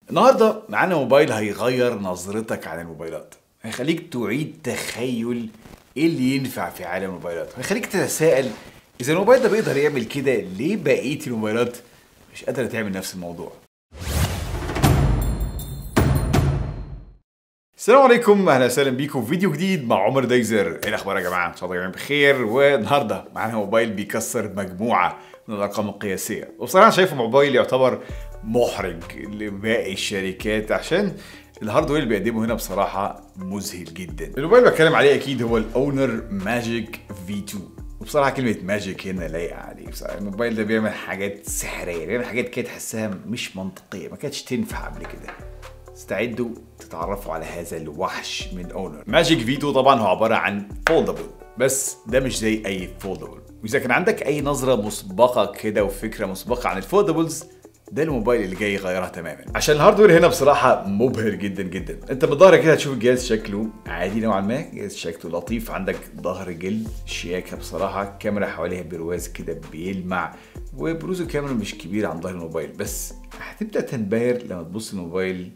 النهارده معانا موبايل هيغير نظرتك عن الموبايلات هيخليك تعيد تخيل ايه اللي ينفع في عالم الموبايلات هيخليك تتساءل اذا الموبايل ده بيقدر يعمل كده ليه بقيه الموبايلات مش قادره تعمل نفس الموضوع السلام عليكم اهلا وسهلا بيكم في فيديو جديد مع عمر دايزر ايه الاخبار يا جماعه ان شاء الله جميعا بخير والنهارده معانا موبايل بيكسر مجموعه من الارقام القياسيه وبصراحه شايفه موبايل يعتبر محرج لباقي الشركات عشان الهاردوير اللي بيقدمه هنا بصراحه مذهل جدا الموبايل اللي بتكلم عليه اكيد هو الاونر ماجيك في 2 وبصراحه كلمه ماجيك هنا لايقه عليه بصراحه الموبايل ده بيعمل حاجات سحريه بيعمل حاجات كده تحسها مش منطقيه ما كانتش تنفع قبل كده استعدوا تتعرفوا على هذا الوحش من اونر ماجيك فيتو طبعا هو عباره عن فولدبل بس ده مش زي اي فولدبل واذا كان عندك اي نظره مسبقه كده وفكره مسبقه عن الفولدبلز ده الموبايل اللي جاي يغيرها تماما عشان الهاردوير هنا بصراحه مبهر جدا جدا انت من ظهرك كده هتشوف الجهاز شكله عادي نوعا ما جهاز شكله لطيف عندك ظهر جلد شياكه بصراحه كاميرا حواليها برواز كده بيلمع وبروز الكاميرا مش كبير عن ظهر الموبايل بس هتبدا تنبهر لما تبص الموبايل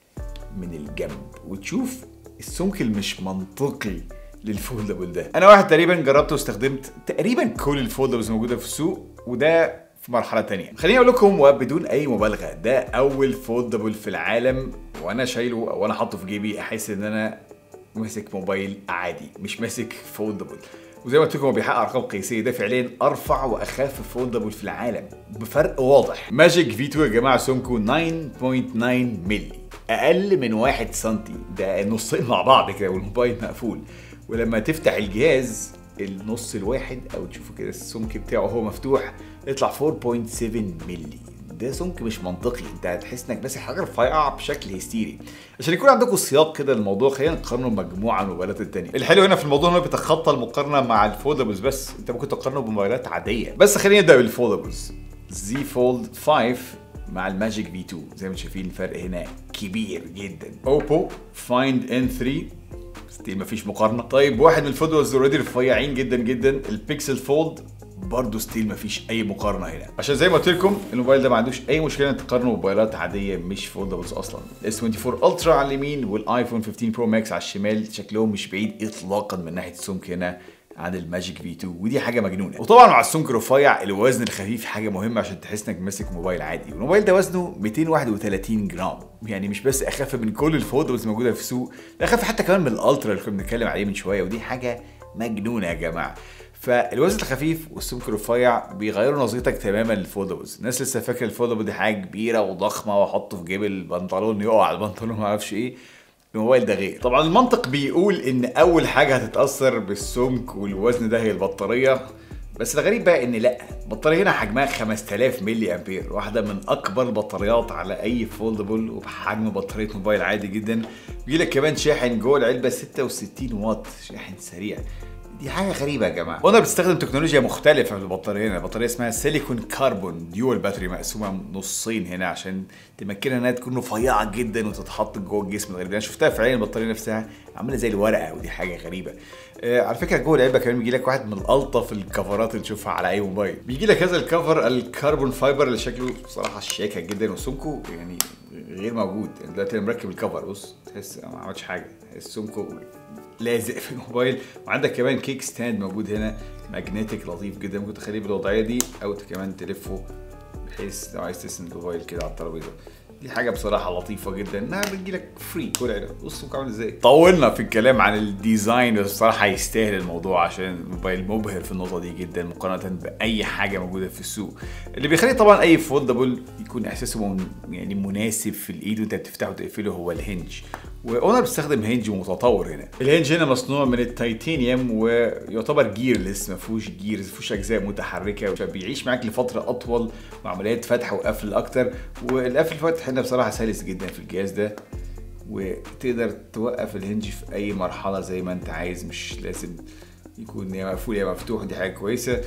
من الجنب وتشوف السمك المش منطقي للفولدبل ده انا واحد تقريبا جربت واستخدمت تقريبا كل الفولدبلز موجوده في السوق وده في مرحله تانية خليني اقول لكم وبدون اي مبالغه ده اول فولدبل في العالم وانا شايله او انا حاطه في جيبي احس ان انا ماسك موبايل عادي مش ماسك فولدبل وزي ما قلت لكم هو بيحقق ارقام قياسيه ده فعليا ارفع واخف فولدبل في العالم بفرق واضح ماجيك في 2 يا جماعه سمكه 9.9 مللي اقل من 1 سنتي ده نصين مع بعض كده والموبايل مقفول ولما تفتح الجهاز النص الواحد او تشوفوا كده السمك بتاعه وهو مفتوح يطلع 4.7 مللي ده سمك مش منطقي انت هتحس انك ماسك حاجه رفيعه بشكل هستيري عشان يكون عندكم سياق كده للموضوع خلينا نقارنه بمجموعه من الموبايلات التانية الحلو هنا في الموضوع انه بيتخطى المقارنه مع الفولدبلز بس انت ممكن تقارنه بموبايلات عاديه بس خلينا نبدا بالفولدبلز زي فولد 5 مع الماجيك في 2 زي ما شايفين الفرق هنا كبير جدا اوبو فايند ان 3 ستيل مفيش مقارنه طيب واحد من الفولدرز اوريدي رفيعين جدا جدا البيكسل فولد برضه ستيل مفيش اي مقارنه هنا عشان زي ما قلت لكم الموبايل ده ما عندوش اي مشكله انك تقارنه بموبايلات عاديه مش فولدبلز اصلا الاس 24 الترا على اليمين والايفون 15 برو ماكس على الشمال شكلهم مش بعيد اطلاقا من ناحيه السمك هنا عن الماجيك في 2 ودي حاجه مجنونه وطبعا مع السمك الرفيع الوزن الخفيف حاجه مهمه عشان تحس انك ماسك موبايل عادي والموبايل ده وزنه 231 جرام يعني مش بس اخف من كل الفولدرز الموجوده في السوق ده اخف حتى كمان من الالترا اللي كنا بنتكلم عليه من شويه ودي حاجه مجنونه يا جماعه فالوزن الخفيف والسمك الرفيع بيغيروا نظرتك تماما للفولدبلز الناس لسه فاكره الفولدبل دي حاجه كبيره وضخمه واحطه في جيب البنطلون يقع على البنطلون ما اعرفش ايه الموبايل ده غير طبعا المنطق بيقول ان اول حاجه هتتاثر بالسمك والوزن ده هي البطاريه بس الغريب بقى ان لا البطاريه هنا حجمها 5000 ملي امبير واحده من اكبر البطاريات على اي فولدبل وبحجم بطاريه موبايل عادي جدا بيجي لك كمان شاحن جوه العلبه 66 واط شاحن سريع دي حاجه غريبه يا جماعه اونر بتستخدم تكنولوجيا مختلفه في البطاريه هنا البطاريه اسمها سيليكون كربون ديول باتري مقسومه نصين هنا عشان تمكنها انها تكون رفيعه جدا وتتحط جوه الجسم الغريب انا شفتها فعليا البطاريه نفسها عامله زي الورقه ودي حاجه غريبه آه على فكره جوه العلبه كمان بيجي لك واحد من الطف الكفرات اللي تشوفها على اي موبايل بيجي لك هذا الكفر الكربون فايبر اللي شكله بصراحه شياكه جدا وسمكه يعني غير موجود يعني دلوقتي انا مركب الكفر بص تحس ما عملتش حاجه سمكه لازق في الموبايل وعندك كمان كيك ستاند موجود هنا ماجنتيك لطيف جدا ممكن تخليه بالوضعيه دي او كمان تلفه بحيث لو عايز تسند الموبايل كده على الترابيزه دي حاجه بصراحه لطيفه جدا انها بتجيلك فري كل عينك بصوا عامل ازاي طولنا في الكلام عن الديزاين بس بصراحه يستاهل الموضوع عشان الموبايل مبهر في النقطه دي جدا مقارنه باي حاجه موجوده في السوق اللي بيخلي طبعا اي فولدبل يكون احساسه يعني مناسب في الايد وانت بتفتحه وتقفله هو الهنج واونر بيستخدم هنج متطور هنا الهنج هنا مصنوع من التيتانيوم ويعتبر جيرلس ما فيهوش جيرز ما فيهوش اجزاء متحركه فبيعيش معاك لفتره اطول وعمليات فتح وقفل اكتر والقفل فتح هنا بصراحه سلس جدا في الجهاز ده وتقدر توقف الهنج في اي مرحله زي ما انت عايز مش لازم يكون يا مقفول يا مفتوح دي حاجه كويسه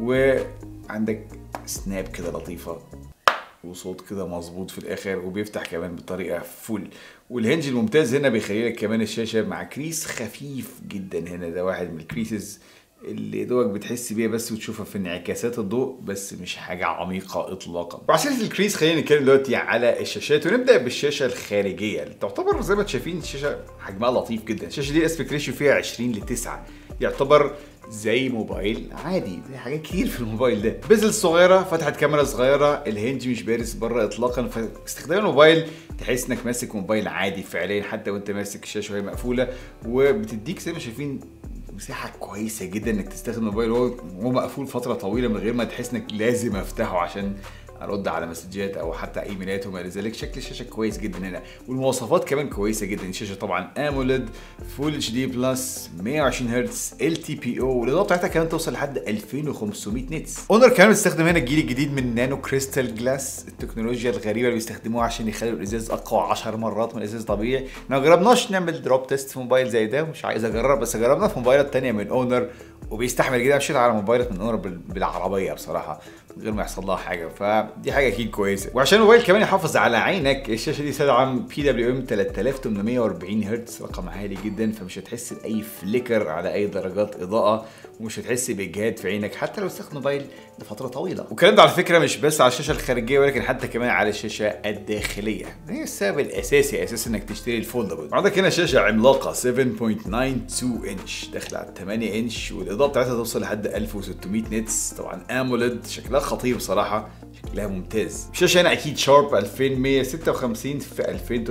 وعندك سناب كده لطيفه وصوت كده مظبوط في الاخر وبيفتح كمان بطريقه فول والهنج الممتاز هنا بيخلي لك كمان الشاشه مع كريس خفيف جدا هنا ده واحد من الكريسز اللي دوبك بتحس بيها بس وتشوفها في انعكاسات الضوء بس مش حاجه عميقه اطلاقا وعشان الكريس خلينا نتكلم دلوقتي على الشاشات ونبدا بالشاشه الخارجيه اللي تعتبر زي ما انتم شايفين الشاشه حجمها لطيف جدا الشاشه دي اسبكت ريشيو فيها 20 ل 9 يعتبر زي موبايل عادي زي حاجات كتير في الموبايل ده بزل صغيره فتحه كاميرا صغيره الهنج مش بارز بره اطلاقا فاستخدام الموبايل تحس انك ماسك موبايل عادي فعليا حتى وانت ماسك الشاشه وهي مقفوله وبتديك زي ما شايفين مساحه كويسه جدا انك تستخدم الموبايل وهو وهو مقفول فتره طويله من غير ما تحس انك لازم افتحه عشان ارد على مسجات او حتى ايميلات وما الى ذلك شكل الشاشه كويس جدا هنا والمواصفات كمان كويسه جدا الشاشه طبعا اموليد فول اتش دي بلس 120 هرتز ال تي بي او والاضاءه بتاعتها كمان توصل لحد 2500 نتس اونر كمان بتستخدم هنا الجيل الجديد من نانو كريستال جلاس التكنولوجيا الغريبه اللي بيستخدموها عشان يخلوا الازاز اقوى 10 مرات من الازاز الطبيعي ما جربناش نعمل دروب تيست في موبايل زي ده مش عايز اجرب بس جربنا في موبايلات تانية من اونر وبيستحمل جدا مشيت على موبايلات من اونر بال- بالعربيه بصراحه من غير ما يحصل لها حاجه فدي حاجه اكيد كويسه وعشان الموبايل كمان يحافظ على عينك الشاشه دي تدعم بي دبليو ام 3840 هرتز رقم عالي جدا فمش هتحس باي فليكر على اي درجات اضاءه ومش هتحس باجهاد في عينك حتى لو استخدم موبايل لفتره طويله والكلام ده على فكره مش بس على الشاشه الخارجيه ولكن حتى كمان على الشاشه الداخليه هي السبب الاساسي اساسا انك تشتري الفولدبل عندك هنا شاشه عملاقه 7.92 انش داخله على 8 انش والاضاءه بتاعتها توصل لحد 1600 نتس طبعا اموليد شكلها خطير بصراحه شكلها ممتاز الشاشه هنا اكيد شارب 2156 في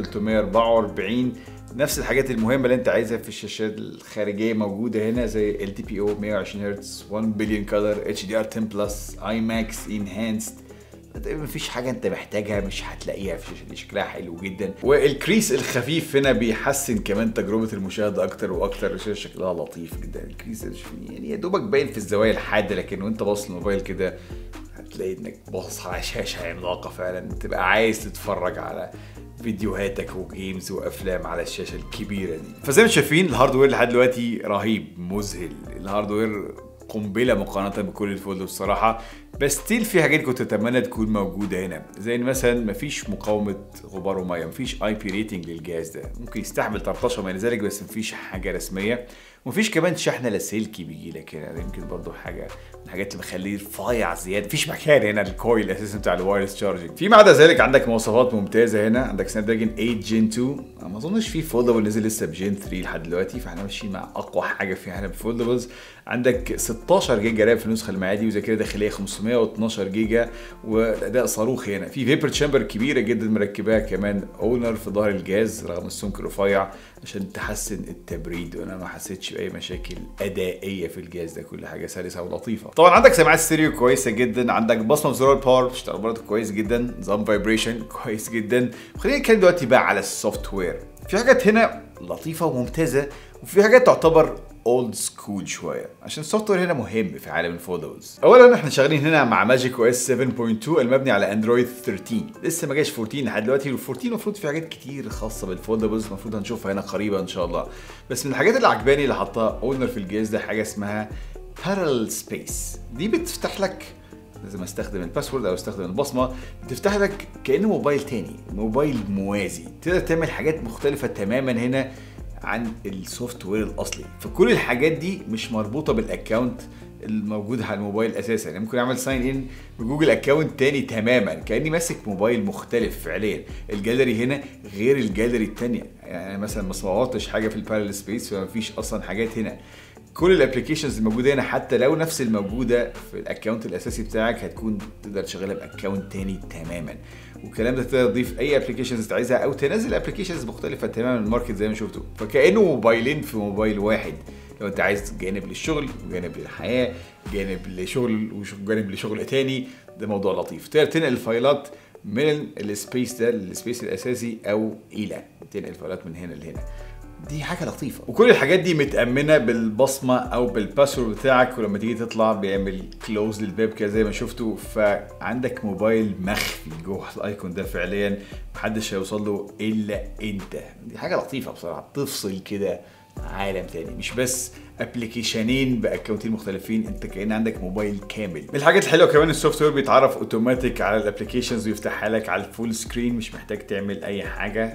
2344 نفس الحاجات المهمه اللي انت عايزها في الشاشات الخارجيه موجوده هنا زي ال تي بي او 120 هرتز 1 بليون كلر اتش دي ار 10 بلس اي ماكس انهانسد تقريبا مفيش حاجه انت محتاجها مش هتلاقيها في الشاشه دي شكلها حلو جدا والكريس الخفيف هنا بيحسن كمان تجربه المشاهده اكتر واكتر الشاشه شكلها لطيف جدا الكريس ده مش- يعني يا دوبك باين في الزوايا الحاده لكن وانت باصص الموبايل كده هتلاقي انك باصص على شاشه عملاقه فعلا تبقى عايز تتفرج على فيديوهاتك وجيمز وافلام على الشاشه الكبيره دي فزي ما انتم شايفين الهاردوير لحد دلوقتي رهيب مذهل الهاردوير قنبله مقارنه بكل الفولد بصراحه بس ستيل في حاجات كنت اتمنى تكون موجوده هنا زي ان مثلا مفيش مقاومه غبار وميه مفيش اي بي ريتنج للجهاز ده ممكن يستحمل 13 وما الى ذلك بس مفيش حاجه رسميه ومفيش كمان شحن لاسلكي بيجي لك هنا ده يمكن برضه حاجه من الحاجات اللي مخليه رفيع زياده مفيش مكان هنا الكويل اساسا بتاع الوايرلس تشارجنج فيما عدا ذلك عندك مواصفات ممتازه هنا عندك سناب دراجون 8 جين 2 أنا ما اظنش في فولدبل نزل لسه بجين 3 لحد دلوقتي فاحنا ماشيين مع اقوى حاجه فيها هنا بالفولدبلز عندك 16 جيجا رام في النسخه المعادي وذاكره داخليه 512 جيجا والاداء صاروخي هنا في فيبر تشامبر كبيره جدا مركباها كمان اونر في ظهر الجهاز رغم السمك الرفيع عشان تحسن التبريد وانا ما حسيتش باي مشاكل ادائيه في الجهاز ده كل حاجه سلسه ولطيفه طبعا عندك سماعات ستيريو كويسه جدا عندك بصمه زرار الباور بتشتغل برضه كويس جدا نظام فايبريشن كويس جدا خلينا نتكلم دلوقتي بقى على السوفت وير في حاجات هنا لطيفه وممتازه وفي حاجات تعتبر اولد سكول شويه عشان السوفت وير هنا مهم في عالم الفولدبلز اولا احنا شغالين هنا مع ماجيك او اس 7.2 المبني على اندرويد 13 لسه ما جاش 14 لحد دلوقتي وال 14 المفروض في حاجات كتير خاصه بالفولدبلز المفروض هنشوفها هنا قريبا ان شاء الله بس من الحاجات اللي عجباني اللي حطها اونر في الجهاز ده حاجه اسمها بارل سبيس دي بتفتح لك لازم استخدم الباسورد او استخدم البصمه بتفتح لك كانه موبايل تاني موبايل موازي تقدر تعمل حاجات مختلفه تماما هنا عن السوفت وير الاصلي فكل الحاجات دي مش مربوطه بالاكونت الموجود على الموبايل اساسا يعني ممكن اعمل ساين ان بجوجل اكونت تاني تماما كاني ماسك موبايل مختلف فعليا الجاليري هنا غير الجاليري التانية يعني مثلا ما صورتش حاجه في البارل سبيس فما فيش اصلا حاجات هنا كل الابلكيشنز الموجوده هنا حتى لو نفس الموجوده في الاكونت الاساسي بتاعك هتكون تقدر تشغلها باكونت تاني تماما والكلام ده تقدر تضيف اي ابلكيشنز انت عايزها او تنزل ابلكيشنز مختلفه تماما من الماركت زي ما شفتوا فكانه موبايلين في موبايل واحد لو انت عايز جانب للشغل وجانب للحياه جانب لشغل وجانب لشغل تاني ده موضوع لطيف تقدر تنقل الفايلات من السبيس ده للسبيس الاساسي او الى تنقل الفايلات من هنا لهنا دي حاجه لطيفه وكل الحاجات دي متامنه بالبصمه او بالباسورد بتاعك ولما تيجي تطلع بيعمل كلوز للباب كده زي ما شفتوا فعندك موبايل مخفي جوه الايكون ده فعليا محدش هيوصل له الا انت دي حاجه لطيفه بصراحه بتفصل كده عالم تاني مش بس ابلكيشنين باكونتين مختلفين انت كان عندك موبايل كامل من الحاجات الحلوه كمان السوفت وير بيتعرف اوتوماتيك على الابلكيشنز ويفتحها لك على الفول سكرين مش محتاج تعمل اي حاجه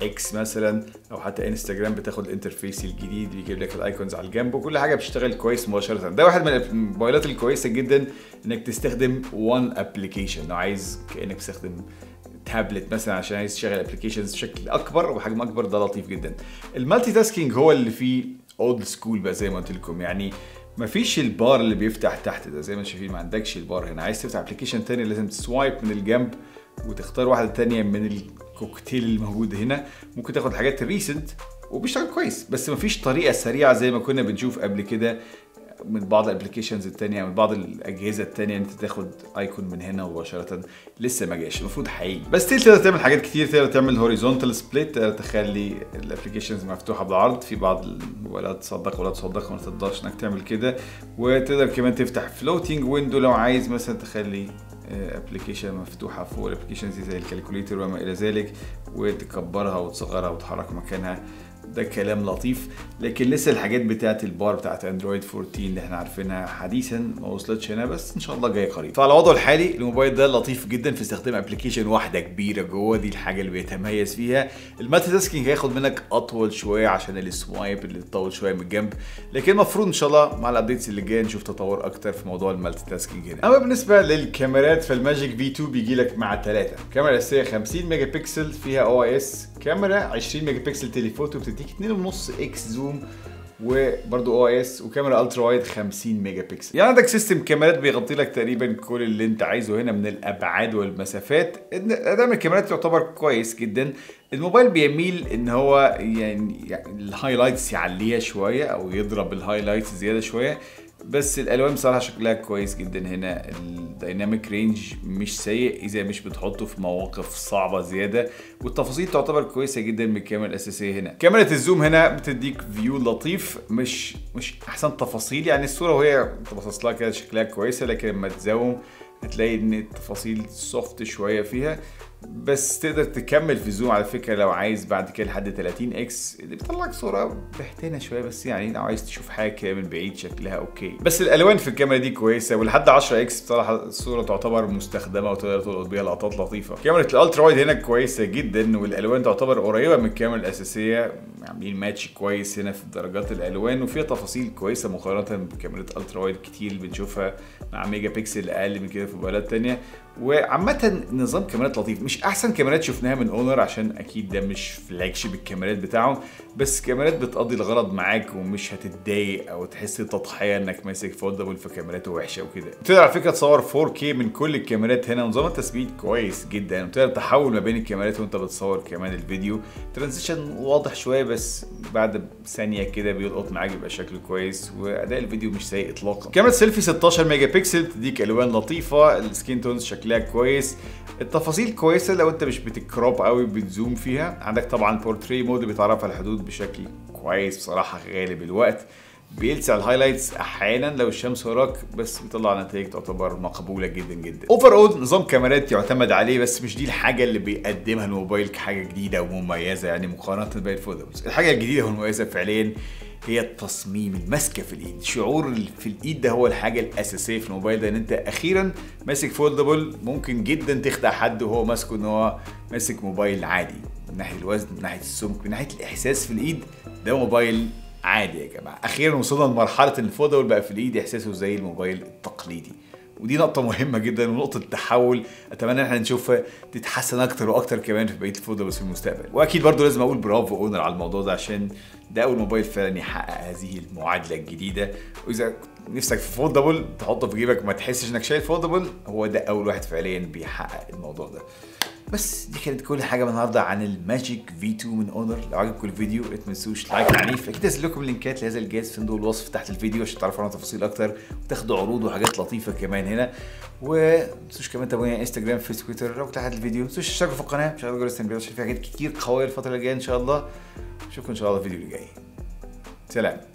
اكس مثلا او حتى انستجرام بتاخد الانترفيس الجديد بيجيب لك الايكونز على الجنب وكل حاجه بتشتغل كويس مباشره ده واحد من الموبايلات الكويسه جدا انك تستخدم وان ابلكيشن لو عايز كانك بتستخدم تابلت مثلا عشان عايز تشغل ابلكيشنز بشكل اكبر وحجم اكبر ده لطيف جدا المالتي تاسكينج هو اللي فيه اولد سكول بقى زي ما قلت لكم يعني مفيش البار اللي بيفتح تحت ده زي ما انتم شايفين ما عندكش البار هنا عايز تفتح ابلكيشن تاني لازم تسوايب من الجنب وتختار واحده تانية من الكوكتيل الموجود هنا ممكن تاخد حاجات ريسنت وبيشتغل كويس بس مفيش طريقه سريعه زي ما كنا بنشوف قبل كده من بعض الابلكيشنز التانية من بعض الاجهزه التانية انت تاخد ايكون من هنا مباشره لسه ما جاش المفروض هيجي بس ستيل تقدر تعمل حاجات كتير تقدر تعمل هوريزونتال سبليت تقدر تخلي الابلكيشنز مفتوحه بالعرض في بعض ولا تصدق ولا تصدق ما تقدرش انك تعمل كده وتقدر كمان تفتح فلوتنج ويندو لو عايز مثلا تخلي ابلكيشن مفتوحه فوق الابلكيشنز زي الكالكوليتر وما الى ذلك وتكبرها وتصغرها وتحرك مكانها ده كلام لطيف لكن لسه الحاجات بتاعت البار بتاعت اندرويد 14 اللي احنا عارفينها حديثا ما وصلتش هنا بس ان شاء الله جاي قريب فعلى وضعه الحالي الموبايل ده لطيف جدا في استخدام ابلكيشن واحده كبيره جوه دي الحاجه اللي بيتميز فيها المالتي تاسكينج هياخد منك اطول شويه عشان السوايب اللي تطول شويه من الجنب لكن المفروض ان شاء الله مع الابديتس اللي جايه نشوف تطور اكتر في موضوع المالتي تاسكينج هنا اما بالنسبه للكاميرات فالماجيك في 2 بيجي لك مع ثلاثه كاميرا اساسيه 50 ميجا بكسل فيها او اس كاميرا 20 ميجا بكسل تليفوتو بتديك 2.5 اكس زوم وبرضه او اس وكاميرا الترا وايد 50 ميجا بكسل يعني عندك سيستم كاميرات بيغطي لك تقريبا كل اللي انت عايزه هنا من الابعاد والمسافات اداء من الكاميرات يعتبر كويس جدا الموبايل بيميل ان هو يعني, يعني الهايلايتس يعليها شويه او يضرب الهايلايتس زياده شويه بس الالوان بصراحه شكلها كويس جدا هنا الدايناميك رينج مش سيء اذا مش بتحطه في مواقف صعبه زياده والتفاصيل تعتبر كويسه جدا من الكاميرا الاساسيه هنا كاميرا الزوم هنا بتديك فيو لطيف مش مش احسن تفاصيل يعني الصوره وهي انت باصص لها كده شكلها كويسه لكن لما تزوم هتلاقي ان التفاصيل سوفت شويه فيها بس تقدر تكمل في زوم على فكره لو عايز بعد كده لحد 30 اكس اللي بيطلع لك صوره بهتانه شويه بس يعني لو عايز تشوف حاجه كده من بعيد شكلها اوكي بس الالوان في الكاميرا دي كويسه ولحد 10 اكس بصراحه الصوره تعتبر مستخدمه وتقدر تلقط بيها لقطات لطيفه كاميرا الالترا وايد هنا كويسه جدا والالوان تعتبر قريبه من الكاميرا الاساسيه عاملين ماتش كويس هنا في درجات الالوان وفيها تفاصيل كويسه مقارنه بكاميرات الترا وايد كتير بنشوفها مع ميجا بكسل اقل من كده في موبايلات تانية وعامة نظام كاميرات لطيف مش احسن كاميرات شفناها من اونر عشان اكيد ده مش فلاج شيب الكاميرات بتاعهم بس كاميرات بتقضي الغرض معاك ومش هتتضايق او تحس تضحيه انك ماسك فولدبل فكاميراته وحشه وكده تقدر على فكره تصور 4K من كل الكاميرات هنا نظام التثبيت كويس جدا وتقدر تحول ما بين الكاميرات وانت بتصور كمان الفيديو ترانزيشن واضح شويه بس بعد ثانيه كده بيلقط معاك يبقى شكله كويس واداء الفيديو مش سيء اطلاقا كاميرا سيلفي 16 ميجا بكسل تديك الوان لطيفه السكين تونز شكلها كويس التفاصيل كويسه لو انت مش بتكروب قوي بتزوم فيها عندك طبعا بورتري مود بيتعرف على الحدود بشكل كويس بصراحه غالب الوقت بيلسع الهايلايتس احيانا لو الشمس وراك بس بيطلع نتائج تعتبر مقبوله جدا جدا اوفر اول نظام كاميرات يعتمد عليه بس مش دي الحاجه اللي بيقدمها الموبايل كحاجه جديده ومميزه يعني مقارنه بباقي الفولدبلز الحاجه الجديده والمميزه فعليا هي التصميم الماسكه في الايد الشعور في الايد ده هو الحاجه الاساسيه في الموبايل ده ان انت اخيرا ماسك فولدبل ممكن جدا تخدع حد وهو ماسكه ان هو ماسك موبايل عادي من ناحيه الوزن من ناحيه السمك من ناحيه الاحساس في الايد ده موبايل عادي يا جماعه اخيرا وصلنا لمرحله ان الفولدبل بقى في الايد احساسه زي الموبايل التقليدي ودي نقطة مهمة جدا ونقطة تحول أتمنى إن احنا نشوفها تتحسن أكتر وأكتر كمان في بقية الفولدبلز في المستقبل، وأكيد برضو لازم أقول برافو أونر على الموضوع ده عشان ده أول موبايل فعلا يحقق هذه المعادلة الجديدة، وإذا نفسك في فولدبل تحطه في جيبك ما تحسش إنك شايل فولدبل هو ده أول واحد فعليا بيحقق الموضوع ده. بس دي كانت كل حاجه النهارده عن الماجيك في 2 من اونر لو عجبكم الفيديو ما تنسوش لايك عنيف اكيد هسيب لكم اللينكات لهذا الجهاز في صندوق الوصف تحت الفيديو عشان تعرفوا عنه تفاصيل اكتر وتاخدوا عروض وحاجات لطيفه كمان هنا وما تنسوش كمان تابعوني على انستجرام فيسبوك تويتر لو تحت الفيديو ما تنسوش تشتركوا في القناه مش جرس التنبيهات عشان في حاجات كتير قويه الفتره اللي جايه ان شاء الله اشوفكم ان شاء الله الفيديو اللي جاي سلام